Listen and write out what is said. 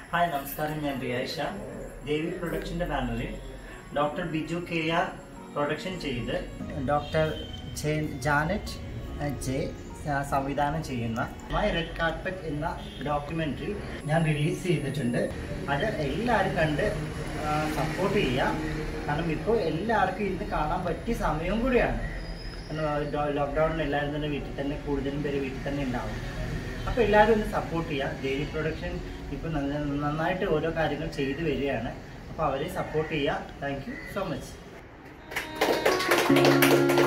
hi നമസ്കാരം ഞാൻ റിയായിഷ ദേവി പ്രൊഡക്ഷൻ്റെ ബാനറിൽ doctor Biju K R production ചെയ്ത് ഡോക്ടർ ജെ- ജാനറ്റ് അഹ്, ജെ സ- സംവിധാനം ചെയ്യുന്ന മൈ റെഡ് കാർപ്പറ്റ് എന്ന ഡോക്യുമെൻ്ററി ഞാൻ റിലീസ് ചെയ്തിട്ടുണ്ട് അത് എല്ലാവരും കണ്ട് സപ്പോർട്ട് ചെയ്യാം കാരണം ഇപ്പോൾ എല്ലാവർക്കും ഇന്ന് കാണാൻ പറ്റിയ സമയവും കൂടിയാണ് ലോക്ക്ഡൗണിൽ എല്ലാവരും തന്നെ വീട്ടിൽ തന്നെ കൂടുതലും പേര് വീട്ടിൽ തന്നെ ഉണ്ടാവും അപ്പോൾ എല്ലാവരും ഒന്ന് സപ്പോർട്ട് ചെയ്യുക ഡെയിലി പ്രൊഡക്ഷൻ ഇപ്പോൾ നന്നായിട്ട് ഓരോ കാര്യങ്ങൾ ചെയ്തു വരികയാണ് അപ്പോൾ അവരെ സപ്പോർട്ട് ചെയ്യുക താങ്ക് യു സോ മച്ച്